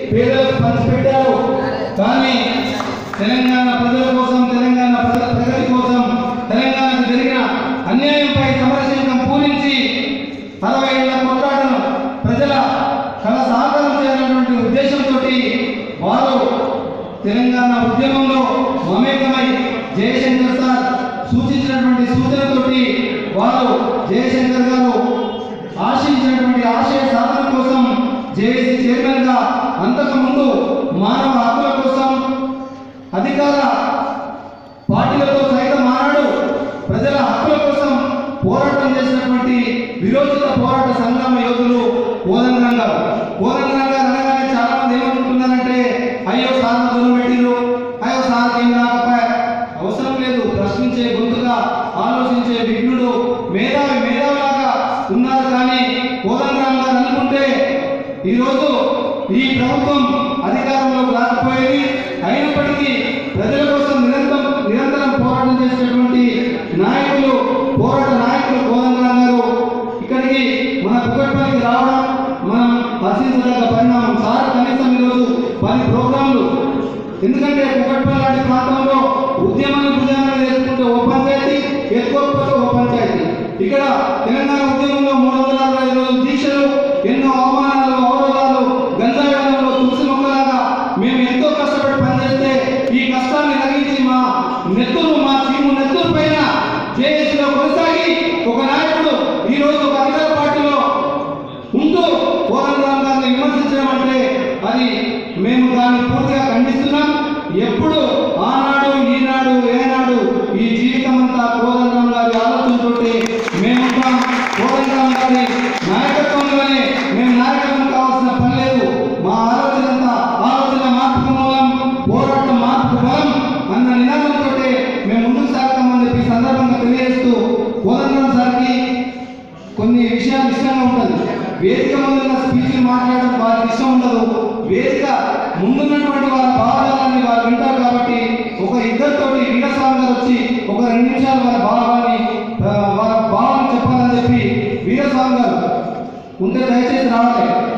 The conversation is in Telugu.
పేదలకు పంచిపెట్టారు కానీ తెలంగాణ ప్రజల కోసం తెలంగాణ ప్రజల ప్రగతి కోసం తెలంగాణకు జరిగిన అన్యాయంపై సమరశంకం పూరించి అరవై ఏళ్ల కొట్లాటను ప్రజల కళ సహకారం చేయాలన్నటువంటి ఉద్దేశంతో వారు తెలంగాణ ఉద్యమంలో మమేకమై జయశంకర్ సార్ సూచించినటువంటి సూచనతోటి వారు జయశంకర్ గారు ఆశించినటువంటి ఆశయ సాధన కోసం జేఏసీ చైర్మన్ గా అంతకుముందు మానవ హక్కుల కోసం అధికార పార్టీలతో సైతం మానాడు ప్రజల హక్కుల కోసం పోరాటం చేసినటువంటి విరోచిత పోరాట సంగ్రామ యోధులు కోదండరాం గారు కోదండరాం గారు అనగానే చాలా మంది ఏమనుకుంటున్నారంటే అయ్యో సార్ దూరం పెట్టిరు అయ్యో సార్ ఏం రాకపోయా అవసరం లేదు ప్రశ్నించే గొంతుగా ఆలోచించే విఘ్నుడు మేధావి మేధావిలాగా ఉన్నారు కానీ కోదండరాం గారు అనుకుంటే ఈరోజు ఈ ప్రభుత్వం అధికారంలోకి రాకపోయేది అయినప్పటికీ ప్రజల కోసం నిరంతరం నిరంతరం పోరాటం చేసేటువంటి నాయకులు పోరాట నాయకులు కోదండరాం గారు ఇక్కడికి మన కుక్కట్పల్లికి రావడం మనం హర్షించదగ్గ పరిణామం సార్ కనీసం ఈరోజు పది ప్రోగ్రాంలు ఎందుకంటే కుక్కట్పల్లి లాంటి ప్రాంతంలో ఉద్యమాన్ని భుజాన్ని చేసుకుంటే ఓ పంచాయతీ ఎక్కువకపోతే ఓ పంచాయతీ ఇక్కడ తెలంగాణ ఉద్యమంలో మూడు వందల అరవై ఐదు రోజులు దీక్షలు ఎన్నో అవమానాలు అవరోధాలు గంజాయి వనంలో తులసి మొక్కలాగా మేము ఎంతో కష్టపడి పనిచేస్తే ఈ కష్టాన్ని తగ్గించి మా నెత్తురు మా చీము నెత్తురు పైన జేఏసీలో కొనసాగి ఒక నాయకుడు ఈ రోజు ఒక అధికార పార్టీలో ఉంటూ కోదండరాం గారిని విమర్శించడం అంటే అది మేము దాన్ని పూర్తిగా ఖండిస్తున్నాం ఎప్పుడు ఆనాడు ఈనాడు ఏనాడు ఈ జీవితం అంతా కోదండరాం గారి ఆలోచనతోటి మేముంటాం కోదండరాం గారి నాయకత్వంలోనే మేము నాయకత్వం కావాల్సిన పని లేదు మా ఆలోచన అంతా ఆలోచన మార్పుకు మూలం పోరాటం మార్పుకు బలం అన్న నినాదంతో మేము ముందుకు సాగుతామని చెప్పి ఈ సందర్భంగా తెలియజేస్తూ కోదండరాం సార్కి కొన్ని విషయాలు ఇష్టంగా ఉంటుంది వేదిక ముందున్న స్పీచ్ మాట్లాడడం వారికి ఇష్టం ఉండదు వేదిక ముందున్నటువంటి వాళ్ళ భావాలని వారు వింటారు కాబట్టి ఒక ఇద్దరితోటి వీరస్వామి గారు వచ్చి ఒక రెండు నిమిషాలు వారి భావాన్ని ఆ, వారి భావాన్ని చెప్పాలని చెప్పి వీరస్వామి గారు ఉంటే దయచేసి రావాలి